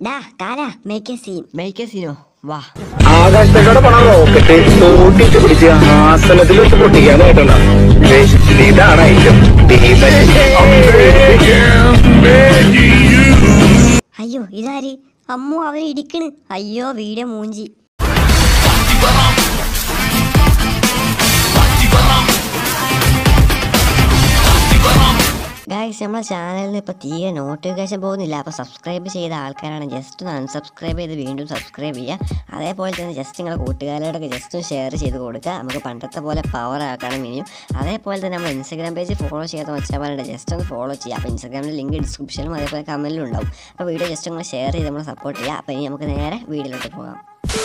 ഡാ കാല make a scene make a സീനോ വാ ആകാശത്തേക്കൂടെ പോണ റോക്കറ്റ് തോട്ടിട്ട് പിടിച്ച് ആസനത്തിൽ വെച്ച് പൊട്ടിക്കാനായിട്ടുള്ള ഇതാണ് ഐറ്റം അയ്യോ ഇതാര് അമ്മു അവര് ഇടിക്കണ് അയ്യോ വീഡിയോ മൂഞ്ചി ഗായ്സ് നമ്മളെ ചാനലിൽ ഇപ്പോൾ തീരെ നോട്ടിഫിക്കേഷൻ പോകുന്നില്ല അപ്പോൾ സബ്സ്ക്രൈബ് ചെയ്ത ആൾക്കാരാണ് ജസ്റ്റ് ഒന്ന് അൺസബ്സ്ക്രൈബ് ചെയ്ത് വീണ്ടും സബ്സ്ക്രൈബ് ചെയ്യുക അതേപോലെ തന്നെ ജസ്റ്റ് നിങ്ങളുടെ കൂട്ടുകാരോടൊക്കെ ജസ്റ്റ് ഒന്ന് ഷെയർ ചെയ്ത് കൊടുക്കുക നമുക്ക് പണ്ടത്തെ പോലെ പവർ ആക്കണം ഇനിയും അതേപോലെ തന്നെ നമ്മൾ ഇൻസ്റ്റാഗ്രാം പേജ് ഫോളോ ചെയ്യാത്ത വെച്ചാൽ പറഞ്ഞിട്ട് ജസ്റ്റ് ഒന്ന് ഫോളോ ചെയ്യുക അപ്പോൾ ഇൻസ്റ്റാഗ്രാമിൽ ലിങ്ക് ഡിസ്ക്രിപ്ഷനും അതേപോലെ കമൻറ്റിലും ഉണ്ടാവും അപ്പോൾ വീഡിയോ ജസ്റ്റ് ഒന്ന് ഷെയർ ചെയ്ത് നമ്മൾ സപ്പോർട്ട് ചെയ്യുക അപ്പോൾ ഇനി നമുക്ക് നേരെ വീഡിയോയിലോട്ട് പോകാം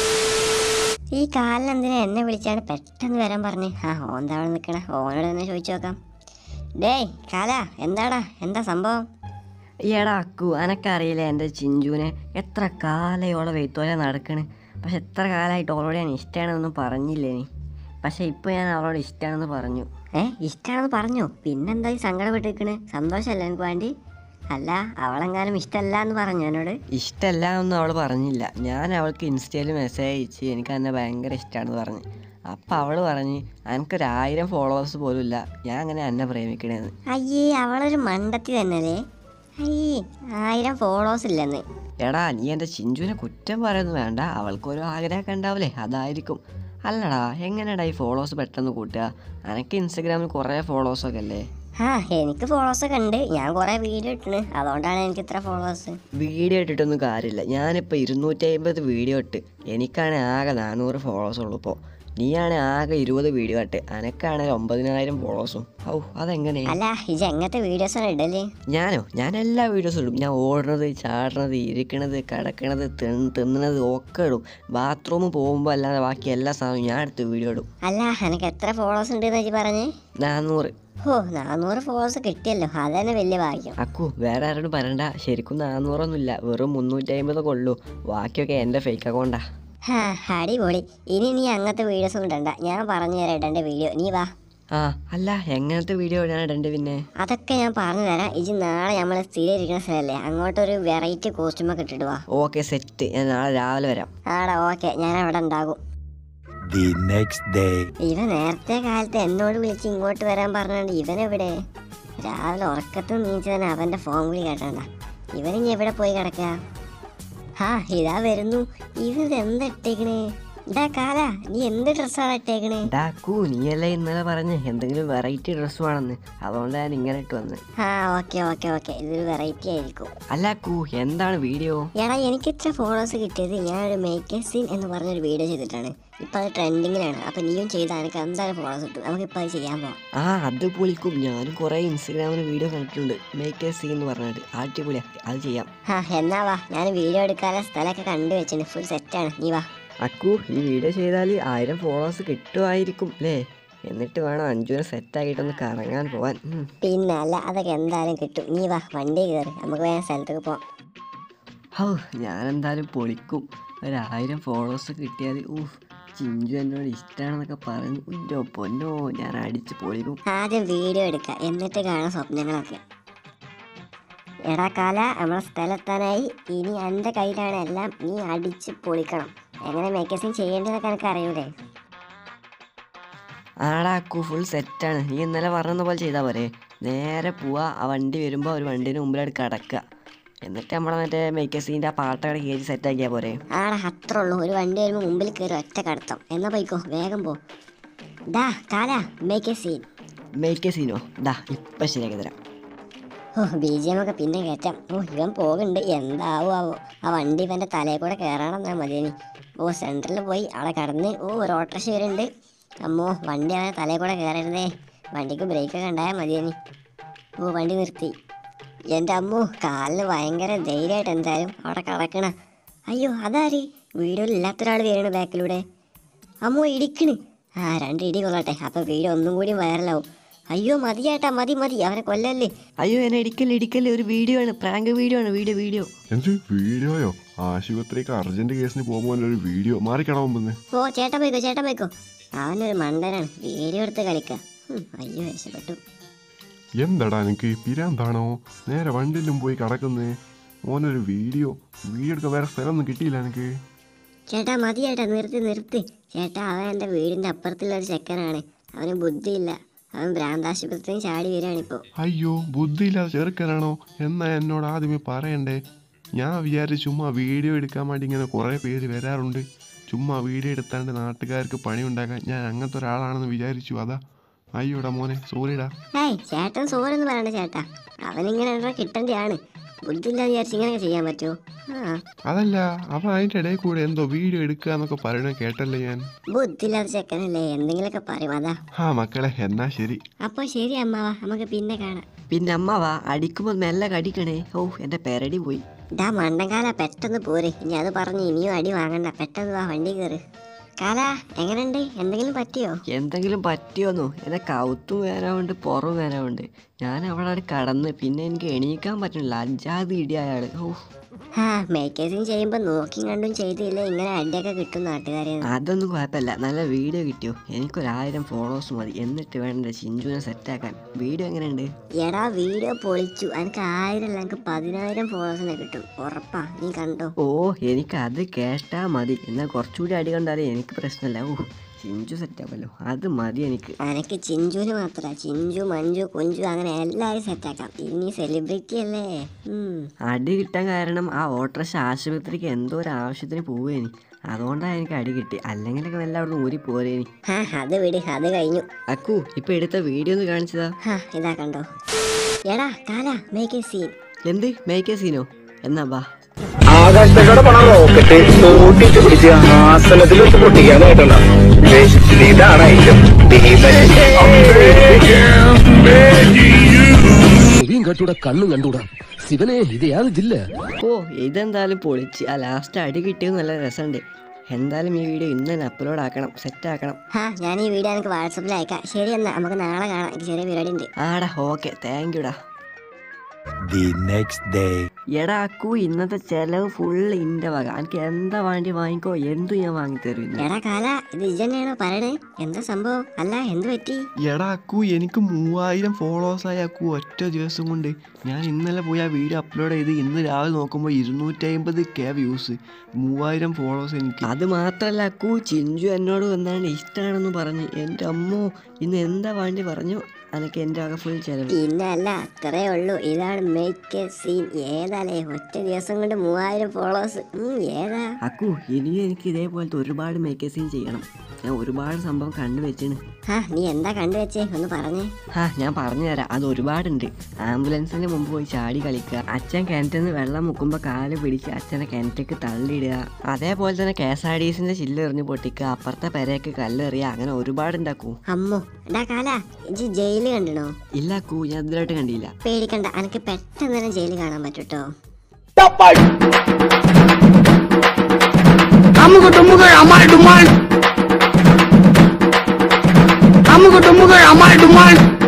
ഈ കാലിന് എന്തിനാ എന്നെ വിളിച്ചാണ് പെട്ടെന്ന് വരാൻ പറഞ്ഞ് ആ ഓൻ താഴെ നിൽക്കണേ ഓനോട് തന്നെ ചോദിച്ചു നോക്കാം ഡേയ് കാല എന്താടാ എന്താ സംഭവം ഈടാ അക്കു അനക്കറിയില്ല എൻ്റെ ചിഞ്ചുവിനെ എത്ര കാലയോളം വെയ്ത്തോലെ നടക്കണ് പക്ഷെ എത്ര കാലമായിട്ട് ഓളോട് ഞാൻ ഇഷ്ടമാണെന്നൊന്നും പറഞ്ഞില്ലേ നീ പക്ഷെ ഇപ്പോൾ ഞാൻ അവളോട് ഇഷ്ടമാണെന്ന് പറഞ്ഞു ഏ ഇഷ്ടമാണെന്ന് പറഞ്ഞു പിന്നെന്താ ഈ സങ്കടപ്പെട്ടിരിക്കണ് സന്തോഷമല്ല എനിക്ക് വേണ്ടി അല്ല അവളെങ്ങാനും ഇഷ്ടമല്ല എന്ന് പറഞ്ഞു എന്നോട് ഇഷ്ടമല്ല ഒന്നും അവൾ പറഞ്ഞില്ല ഞാൻ അവൾക്ക് ഇൻസ്റ്റയിൽ മെസ്സേജ് അയച്ച് എനിക്ക് എന്നെ ഭയങ്കര ഇഷ്ടമാണെന്ന് പറഞ്ഞു അപ്പം അവൾ പറഞ്ഞ് എനിക്കൊരു ആയിരം ഫോളോവേഴ്സ് പോലും ഇല്ല ഞാൻ അങ്ങനെ എന്നെ പ്രേമിക്കണേന്ന് അയ്യേ അവളൊരു മണ്ടത്തി തന്നെയല്ലേ അയ്യേ ആയിരം ഫോളോവേഴ്സ് ഇല്ലെന്ന് എടാ നീ എൻ്റെ ചിഞ്ചുവിനെ കുറ്റം പറയുന്നു വേണ്ട അവൾക്കൊരു ആഗ്രഹമൊക്കെ ഉണ്ടാവില്ലേ അതായിരിക്കും അല്ലടാ എങ്ങനെയാടാ ഈ ഫോളോവേഴ്സ് പെട്ടെന്ന് കൂട്ടുക എനിക്ക് ഇൻസ്റ്റഗ്രാമിൽ കുറേ ഫോളോവേഴ്സൊക്കെ അല്ലേ ആ എനിക്ക് ഫോളോവേഴ്സ് ഒക്കെ ഉണ്ട് ഞാൻ കുറേ വീഡിയോ ഇട്ടിന് അതുകൊണ്ടാണ് എനിക്ക് ഇത്ര ഫോളോവേഴ്സ് വീഡിയോ ഇട്ടിട്ടൊന്നും കാര്യമില്ല ഞാനിപ്പോൾ ഇരുന്നൂറ്റി അമ്പത് വീഡിയോ ഇട്ട് എനിക്കാണ് ആകെ നാനൂറ് ഫോളോവേഴ്സ് ഉള്ളൂ ഇപ്പോൾ നീയാണ് ആകെ ഇരുപത് വീഡിയോ ഇട്ട് അനക്കാണെങ്കിൽ ഒമ്പതിനായിരം ഫോളോവേഴ്സും ഔ അതെങ്ങനെ അല്ല ഇത് എങ്ങനത്തെ വീഡിയോസാണ് ഇടല് ഞാനോ ഞാൻ എല്ലാ വീഡിയോസും ഇടും ഞാൻ ഓടുന്നത് ചാടുന്നത് ഇരിക്കണത് കിടക്കണത് തിന്ന് തിന്നണത് ഒക്കെ ഇടും ബാത്റൂമിൽ പോകുമ്പോൾ അല്ലാതെ ബാക്കി എല്ലാ സാധനവും ഞാൻ എടുത്ത് വീഡിയോ ഇടും അല്ല എനിക്ക് എത്ര ഫോളോവേഴ്സ് ഉണ്ട് എന്ന് പറഞ്ഞേ നാനൂറ് ഓ നാനൂറ് ഫോളോവേഴ്സ് കിട്ടിയല്ലോ അതന്നെ വലിയ ഭാഗ്യം അക്കു വേറെ ആരോടും പറയണ്ട ശരിക്കും നാനൂറൊന്നുമില്ല വെറും മുന്നൂറ്റി അമ്പതൊക്കെ ഉള്ളൂ ബാക്കിയൊക്കെ എൻ്റെ ഫേക്ക് അക്കൗണ്ടാ ഹാ അടിപൊളി ഇനി നീ അങ്ങനത്തെ വീഡിയോസ് ഒന്നും ഇടണ്ട ഞാൻ പറഞ്ഞു തരാം ഇടേണ്ട വീഡിയോ നീ വാ ആ അല്ല എങ്ങനത്തെ വീഡിയോ ഞാൻ ഇടേണ്ടത് പിന്നെ അതൊക്കെ ഞാൻ പറഞ്ഞു തരാം ഇജ് നാളെ നമ്മൾ സ്ഥിരം ഇരിക്കുന്ന സ്ഥലമല്ലേ അങ്ങോട്ടൊരു വെറൈറ്റി കോസ്റ്റ്യൂമൊക്കെ ഇട്ടിട്ട് വാ ഓക്കെ സെറ്റ് ഞാൻ നാളെ രാവിലെ വരാം ആടാ ഓക്കെ ഞാൻ അവിടെ ഉണ്ടാകും The next day. ഇവൻ നേരത്തെ കാലത്ത് എന്നോട് വിളിച്ച് ഇങ്ങോട്ട് വരാൻ പറഞ്ഞോണ്ട് ഇവനെവിടെ രാവിലെ ഉറക്കത്തിൽ നീച്ച് തന്നെ അവന്റെ ഫോൺ വിളി കേട്ടണ്ട ഇവൻ ഇനി എവിടെ പോയി കിടക്കുക ഹാ ഇതാ വരുന്നു ഇവൻ എന്താ ഇട്ടേക്കണേ ഇതാ കാല നീ എന്ത് ഡ്രസ്സാണ് ഇട്ടേക്കണേ ഡാക്കു നീയല്ലേ ഇന്നലെ പറഞ്ഞ് എന്തെങ്കിലും വെറൈറ്റി ഡ്രസ്സ് വേണമെന്ന് അതുകൊണ്ട് ഞാൻ ഇങ്ങനെ ഇട്ട് വന്ന് ആ ഓക്കെ ഓക്കെ ഓക്കെ ഇതൊരു വെറൈറ്റി ആയിരിക്കും അല്ല അക്കു എന്താണ് വീഡിയോ എടാ എനിക്ക് ഇത്ര ഫോളോവേഴ്സ് കിട്ടിയത് ഞാനൊരു മേക്ക് സീൻ എന്ന് പറഞ്ഞൊരു വീഡിയോ ചെയ്തിട്ടാണ് ഇപ്പം അത് ട്രെൻഡിങ്ങിലാണ് അപ്പം നീയും ചെയ്താൽ എനിക്ക് എന്തായാലും ഫോളോവേഴ്സ് കിട്ടും നമുക്കിപ്പോൾ അത് ചെയ്യാൻ പോവാം ആ അത് പൊളിക്കും ഞാനും കുറേ ഇൻസ്റ്റഗ്രാമിൽ വീഡിയോ കണ്ടിട്ടുണ്ട് മേക്ക് എ സീ എന്ന് പറഞ്ഞിട്ട് അടിപൊളിയാ അത് ചെയ്യാം ആ എന്നാ വാ ഞാൻ വീഡിയോ എടുക്കാനുള്ള സ്ഥലമൊക്കെ കണ്ടു വെച്ചിട്ടുണ്ട് ഫുൾ സെറ്റാണ് നീ വാ അക്കു ഈ വീഡിയോ ചെയ്താൽ ആയിരം ഫോളോവേഴ്സ് കിട്ടുമായിരിക്കും അല്ലേ എന്നിട്ട് വേണം അഞ്ചുവിനെ സെറ്റാക്കിയിട്ടൊന്ന് കറങ്ങാൻ പോവാൻ ഉം. പിന്നെ അല്ല അതൊക്കെ എന്തായാലും കിട്ടും നീ വാ വണ്ടി കയറി നമുക്ക് വേഗം സ്ഥലത്തേക്ക് പോവാം ഹൗ ഞാൻ എന്തായാലും പൊളിക്കും ഒരായിരം ഫോളോവേഴ്സ് കിട്ടിയാൽ ഊഹ് ചിഞ്ചു എന്നോട് ഇഷ്ടമാണെന്നൊക്കെ പറഞ്ഞു ഉൻ്റെ പൊന്നോ ഞാൻ അടിച്ച് പൊളിക്കും ആദ്യം വീഡിയോ എടുക്കുക എന്നിട്ട് കാണാം സ്വപ്നങ്ങളൊക്കെ എടാ കാല നമ്മളെ സ്ഥലത്താനായി ഇനി എൻ്റെ കയ്യിലാണ് എല്ലാം നീ അടിച്ച് പൊളിക്കണം എങ്ങനെ മേക്കസിൻ ചെയ്യേണ്ടതൊക്കെ എനിക്ക് അറിയൂലേ ആടാ അക്കു ഫുൾ സെറ്റാണ് നീ ഇന്നലെ പറഞ്ഞ പോലെ ചെയ്താൽ പോരെ നേരെ പോവാ ആ വണ്ടി വരുമ്പോൾ ഒരു വണ്ടീൻ്റെ മുമ്പിലായിട്ട് കിടക്കുക എന്നിട്ട് നമ്മളെ മറ്റേ മേക്കസീൻ്റെ ആ പാട്ടവിടെ കയറ്റി സെറ്റാക്കിയാൽ പോരെ ആടെ അത്ര ഉള്ളൂ ഒരു വണ്ടി വരുമ്പോൾ മുമ്പിൽ കയറി ഒറ്റ കടത്തം എന്നാ പോയിക്കോ വേഗം പോ ഡാ കാല മേക്ക് എ സീൻ മേക്കസീനോ ദാ ഇപ്പം ശരിയാക്കി തരാം ഓ ബി ജി എം ഒക്കെ പിന്നെ കയറ്റാം ഓ ഇവൻ പോകുന്നുണ്ട് എന്താവോ ആവോ ആ വണ്ടി ഇവൻ്റെ തലയിൽ കൂടെ കയറണമെന്നാ മതിയെനി ഓ സെൻറ്ററിൽ പോയി അവിടെ കടന്ന് ഓ ഒരു ഓട്ടോറിക്ഷ വരുന്നുണ്ട് അമ്മോ വണ്ടി അവൻ്റെ തലയിൽ കൂടെ കയറരുതേ വണ്ടിക്ക് ബ്രേക്കൊക്കെ ഉണ്ടായാൽ മതിയെനി ഓ വണ്ടി നിർത്തി എൻ്റെ അമ്മോ കാലിന് ഭയങ്കര ധൈര്യമായിട്ട് എന്തായാലും അവിടെ കിടക്കണ അയ്യോ അതാര് വീഡിയോയിൽ ഇല്ലാത്തൊരാൾ വരണു ബാക്കിലൂടെ അമ്മോ ഇടിക്കണ് ആ രണ്ട് ഇടി കൊള്ളട്ടെ അപ്പോൾ വീഡിയോ ഒന്നും കൂടി വൈറലാവും അയ്യോ മതിയാട്ടാ മതി മതി അവനെ കൊല്ലല്ലേ അയ്യോ എന്നെ ഇടിക്കല്ലേ ഇടിക്കല്ലേ ഒരു വീഡിയോ ആണ് പ്രാങ്ക് വീഡിയോ ആണ് വീഡിയോ വീഡിയോ എന്ത് വീഡിയോയോ ആശുപത്രിക്ക് അർജന്റ് കേസിന് പോകുമ്പോൾ ഒരു വീഡിയോ മാറിക്കണോ മുമ്പ് ഓ ചേട്ടൻ പോയിക്കോ ചേട്ടൻ പോയിക്കോ അവനൊരു മണ്ടനാണ് വീഡിയോ എടുത്ത് കളിക്ക ഉം, അയ്യോ രക്ഷപ്പെട്ടു എന്താടാ നിനക്ക് പിരാന്താണോ നേരെ വണ്ടിയിലും പോയി കിടക്കുന്നേ മോനൊരു വീഡിയോ വീഡിയോ എടുക്കാൻ വേറെ സ്ഥലമൊന്നും കിട്ടിയില്ല എനിക്ക് ചേട്ടാ മതി ചേട്ടാ നിർത്തി നിർത്തി ചേട്ടാ അവൻ എൻ്റെ വീടിൻ്റെ അപ്പുറത്തുള്ള ഒരു ചെക്കനാണ് അവന് ബുദ്ധിയില്ല അവൻ ഭ്രാന്താശുപത്രിയിൽ ചാടി വരികയാണിപ്പോൾ അയ്യോ ബുദ്ധിയില്ലാതെ ചെറുക്കനാണോ എന്നാ എന്നോട് ആദ്യമേ പറയണ്ടേ ഞാൻ വിചാരിച്ചു ചുമ്മാ വീഡിയോ എടുക്കാൻ വേണ്ടി ഇങ്ങനെ കുറേ പേര് വരാറുണ്ട് ചുമ്മാ വീഡിയോ എടുത്താണ്ട് നാട്ടുകാർക്ക് പണി ഉണ്ടാക്കാൻ ഞാൻ അങ്ങനത്തെ ഒരാളാണെന്ന് വിചാരിച്ചു അതാ അയ്യോടാ മോനെ സോറിടാ ഏയ് ചേട്ടൻ സോറെന്ന് പറയണ്ട ചേട്ടാ അവനിങ്ങനെ ഉള്ള കിട്ടേണ്ടതാണ് ബുദ്ധിയില്ലാതെ വിചാരിച്ച് ഇങ്ങനെയൊക്കെ ചെയ്യാൻ പറ്റുമോ ആ അതല്ല അവൻ അതിൻ്റെ ഇടയിൽ കൂടെ എന്തോ വീഡിയോ എടുക്കുക എന്നൊക്കെ പറയണ കേട്ടല്ലേ ഞാൻ ബുദ്ധിയില്ലാത്ത ചെക്കനല്ലേ എന്തെങ്കിലുമൊക്കെ പറയും അതാ ആ മക്കളെ എന്നാ ശരി അപ്പോൾ ശരി അമ്മാവാ നമുക്ക് പിന്നെ കാണാം പിന്നെ അമ്മാവാ അടിക്കുമ്പോൾ മെല്ലെ കടിക്കണേ ഓ എൻ്റെ പെരടി പോയി ഇതാ മണ്ടൻകാല പെട്ടെന്ന് പോര് ഇനി അത് പറഞ്ഞ് ഇനിയും അടി വാങ്ങണ്ട പെട്ടെന്ന് വാ വണ്ടി കയറ് കാല എങ്ങനെയുണ്ട് എന്തെങ്കിലും പറ്റിയോ എന്തെങ്കിലും പറ്റിയോന്നോ എന്നെ കൗത്തും വേനവുണ്ട് പുറവും വേനവുണ്ട് ഞാൻ അവിടെ കടന്ന് പിന്നെ എനിക്ക് എണീക്കാൻ പറ്റുന്നില്ല അജാതി ഇടി അയാൾ ഓ ആ മേക്കേഴ്സിങ് ചെയ്യുമ്പോൾ നോക്കിയും കണ്ടും ചെയ്തില്ലേ ഇങ്ങനെ അടിയൊക്കെ കിട്ടും നാട്ടുകാരെ അതൊന്നും കുഴപ്പമില്ല നല്ല വീഡിയോ കിട്ടിയോ എനിക്കൊരായിരം ഫോളോവേഴ്സ് മതി എന്നിട്ട് വേണ്ട ചിഞ്ചുവിനെ സെറ്റാക്കാൻ വീഡിയോ എങ്ങനെയുണ്ട് എടാ വീഡിയോ പൊളിച്ചു എനിക്ക് ആയിരം അല്ല എനിക്ക് പതിനായിരം ഫോളോവേഴ്സിനെ കിട്ടും ഉറപ്പാ നീ കണ്ടോ ഓ എനിക്ക് അത് കേട്ടാ മതി എന്നാൽ കുറച്ചുകൂടി അടി കണ്ടാലേ എനിക്ക് പ്രശ്നമില്ല ഓ ചിഞ്ചു സെറ്റാക്കല്ലോ അത് മതി എനിക്ക് എനിക്ക് ചിഞ്ചുവിന് മാത്രമല്ല ചിഞ്ചു മഞ്ജു കുഞ്ചു അങ്ങനെ എല്ലാവരും സെറ്റാക്കാം ഇനി സെലിബ്രിറ്റി അല്ലേ ഉം. അടി കിട്ടാൻ കാരണം ആ ഓട്ടർഷ ആശുപത്രിക്ക് എന്തോ ഒരു ആവശ്യത്തിന് പോവേനി അതുകൊണ്ടാണ് എനിക്ക് അടി കിട്ടി അല്ലെങ്കിലൊക്കെ വല്ല അവിടെ ഊരി പോരേനി ഹാ അത് വിട് അത് കഴിഞ്ഞു അക്കു ഇപ്പൊ എടുത്ത വീഡിയോ ഒന്ന് കാണിച്ചതാ ഹാ ഇതാ കണ്ടോ എടാ കാല മേക്ക് സീൻ എന്ത് മേക്കേ സീനോ എന്നാ ബാ ആകാശത്തേക്കൂടെ പോണ റോക്കറ്റ് തോട്ടിട്ട് പിടിച്ച് ആസനത്തിൽ വെച്ച് പൊട്ടിക്കാനായിട്ടുള്ള ഇതാണ് ഐറ്റം ചെവിയും കട്ടൂടാ കണ്ണും കണ്ടൂടാ ശിവനെ ഇത് യാത് ജില്ല ഓ ഇതെന്തായാലും പൊളിച്ച് ആ ലാസ്റ്റ് അടി കിട്ടിയത് നല്ല രസമുണ്ട് എന്തായാലും ഈ വീഡിയോ ഇന്ന് തന്നെ അപ്ലോഡ് ആക്കണം സെറ്റ് ആക്കണം ഹാ ഞാൻ ഈ വീഡിയോ എനിക്ക് വാട്സപ്പിൽ അയക്കാം ശരി എന്നാ നമുക്ക് നാളെ കാണാം എനിക്ക് ചെറിയ പരിപാടി ഉണ്ട് ആടാ ഓക്കെ താങ്ക് യുടാ The next day. എടാ അക്കു ഇന്നത്തെ ചെലവ് ഫുള്ള് ഇന്റെ വക എനിക്ക് എന്താ വേണ്ടി വാങ്ങിക്കോ എന്തു ഞാൻ വാങ്ങിത്തരും ഇന്ന് എടാ കാല ഇത് ഇജന്നെയാണോ പറയണേ എന്താ സംഭവം അല്ല എന്ത് പറ്റി എടാ അക്കു എനിക്ക് മൂവായിരം ഫോളോവേഴ്സ് ആയ അക്കു ഒറ്റ ദിവസം കൊണ്ട് ഞാൻ ഇന്നലെ പോയി ആ വീഡിയോ അപ്ലോഡ് ചെയ്ത് ഇന്ന് രാവിലെ നോക്കുമ്പോൾ ഇരുന്നൂറ്റി കെ വ്യൂസ് മൂവായിരം ഫോളോവേഴ്സ് എനിക്ക് അത് മാത്രല്ല അക്കു ചിഞ്ചു എന്നോട് വന്നാണ് ഇഷ്ടമാണെന്ന് പറഞ്ഞു എൻ്റെ അമ്മോ ഇന്ന് എന്താ വേണ്ടി പറഞ്ഞു അനക്ക് എൻ്റെ വക ഫുൾ ചെലവ് പിന്നെ അല്ല അത്രേ ഉള്ളൂ ഇതാണ് മേക്ക് സീൻ ഏതാലേ ഒറ്റ ദിവസം കൊണ്ട് മൂവായിരം ഫോളോവേഴ്സ് ഏതാ അക്കു ഇനിയും എനിക്ക് ഇതേപോലത്തെ ഒരുപാട് മേക്കേഴ്സിങ് ചെയ്യണം ഞാൻ ഒരുപാട് സംഭവം കണ്ടു വെച്ചാണ് ഹാ നീ എന്താ കണ്ടുവച്ചേ ഒന്ന് പറഞ്ഞേ ആ ഞാൻ പറഞ്ഞുതരാം അത് ഒരുപാടുണ്ട് ആംബുലൻസിന് മുമ്പ് പോയി ചാടി കളിക്കുക അച്ഛൻ കിണറ്റിൽ നിന്ന് വെള്ളം മുക്കുമ്പോൾ കാല് പിടിച്ച് അച്ഛനെ കിണറ്റേക്ക് തള്ളിയിടുക അതേപോലെ തന്നെ കെ എസ് ആർ ഡി സിന്റെ ചില്ല് എറിഞ്ഞ് പൊട്ടിക്കുക അപ്പുറത്തെ പെരയൊക്കെ കല്ലെറിയുക അങ്ങനെ ഒരുപാടുണ്ടാക്കൂ അമ്മോ എടാ കാല ഇജ് ജയില് കണ്ടണോ ഇല്ല അക്കു ഞാൻ ഇതിലായിട്ട് കണ്ടില്ല പേടിക്കണ്ട എനിക്ക് പെട്ടെന്ന് തന്നെ ജയില് കാണാൻ പറ്റൂട്ടോ അമുക ടുമുക അമാൽ ഡുമാൽ അമുക ടുമുക അമാൽ ഡുമാൽ